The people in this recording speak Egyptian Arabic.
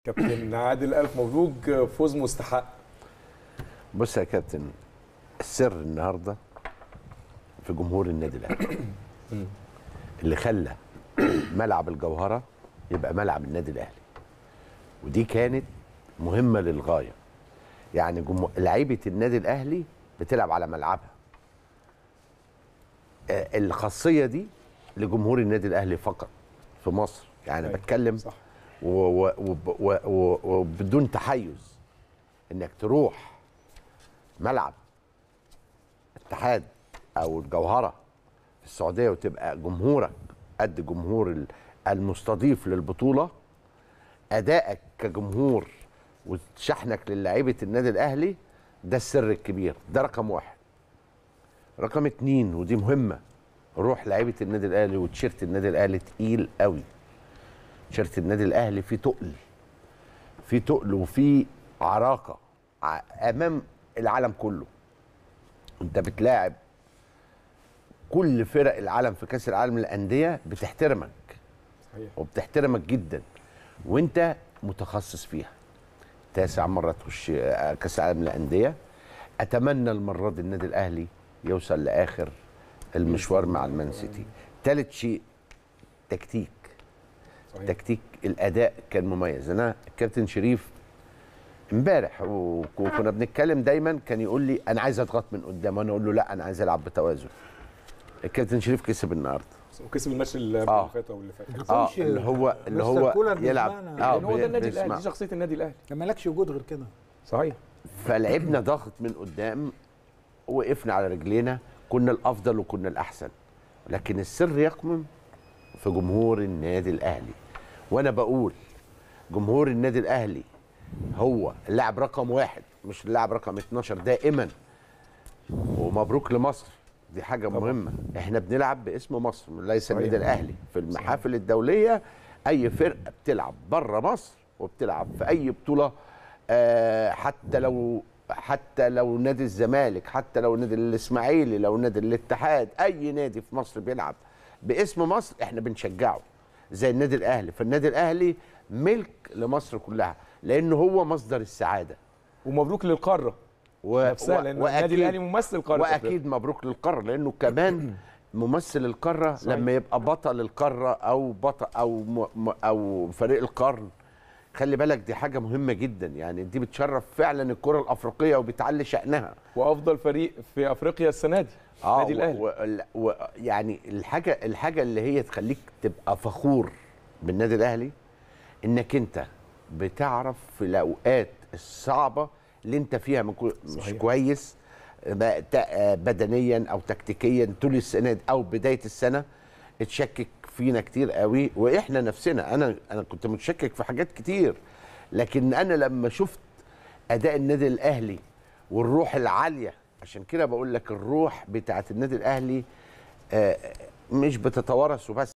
كابتن عادل الف مبروك فوز مستحق بص يا كابتن السر النهارده في جمهور النادي الاهلي اللي خلى ملعب الجوهره يبقى ملعب النادي الاهلي ودي كانت مهمه للغايه يعني جمهور لعيبه النادي الاهلي بتلعب على ملعبها آه، الخاصيه دي لجمهور النادي الاهلي فقط في مصر يعني أيوة، بتكلم صح و- و- وب- و- و- وبدون تحيز انك تروح ملعب اتحاد او الجوهره في السعوديه وتبقى جمهورك قد جمهور ال- المستضيف للبطوله ادائك كجمهور وشحنك للاعيبه النادي الاهلي ده السر الكبير ده رقم واحد رقم اتنين ودي مهمه روح لعيبه النادي الاهلي وتيشيرت النادي الاهلي تقيل قوي تيشيرت النادي الاهلي فيه تقل فيه تقل وفيه عراقه ع- امام العالم كله انت بتلاعب كل فرق العالم في كاس العالم للانديه بتحترمك صحيح وبتحترمك جدا وانت متخصص فيها تاسع مره تخش آه، كاس العالم للانديه اتمنى المره دي النادي الاهلي يوصل لاخر المشوار مع المان سيتي ثالث شيء تكتيك صحيح تكتيك الاداء كان مميز انا الكابتن شريف امبارح و- وكنا بنتكلم دايما كان يقول لي انا عايز اضغط من قدام وانا اقول له لا انا عايز العب بتوازن الكابتن شريف كسب النهارده وكسب الماتش اللي آه. اللي فات او اللي فات اه يكونش اللي هو اللي مستر هو كولر يلعب بيسمعنا. اه لان هو ده النادي بيسمع. الاهلي دي شخصيه النادي الاهلي ما لكش وجود غير كده صحيح فلعبنا ضغط من قدام وقفنا على رجلينا كنا الافضل وكنا الاحسن لكن السر يكمن في جمهور النادي الاهلي وانا بقول جمهور النادي الاهلي هو اللاعب رقم واحد مش اللاعب رقم 12 دائما ومبروك لمصر دي حاجه طبعا. مهمه احنا بنلعب باسم مصر ليس صحيح. النادي الاهلي في المحافل الدوليه اي فرقه بتلعب بره مصر وبتلعب في اي بطوله آه، حتى لو حتى لو نادي الزمالك حتى لو نادي الاسماعيلي لو نادي الاتحاد اي نادي في مصر بيلعب باسم مصر احنا بنشجعه زي النادي الاهلي فالنادي الاهلي ملك لمصر كلها لانه هو مصدر السعاده ومبروك للقاره و... نفسها و- لان النادي الاهلي ممثل قاره أفريقيا. واكيد مبروك للقاره لانه كمان ممثل القاره صحيح. لما يبقى بطل القاره او بطل او م... م... او فريق القرن خلي بالك دي حاجه مهمه جدا يعني دي بتشرف فعلا الكره الافريقيه وبتعلي شانها وافضل فريق في افريقيا السنه دي النادي الاهلي و... و... و... يعني الحاجه الحاجه اللي هي تخليك تبقى فخور بالنادي الاهلي انك انت بتعرف في الاوقات الصعبه اللي انت فيها من كو... مش صحيح. كويس ب- ت- بدنيا او تكتيكيا طول السنه دي او بدايه السنه اتشكك فينا كتير قوي واحنا نفسنا انا انا كنت متشكك في حاجات كتير لكن انا لما شفت اداء النادي الاهلي والروح العاليه عشان كده بقول لك الروح بتاعت النادي الاهلي آه، مش بتتوارث وبس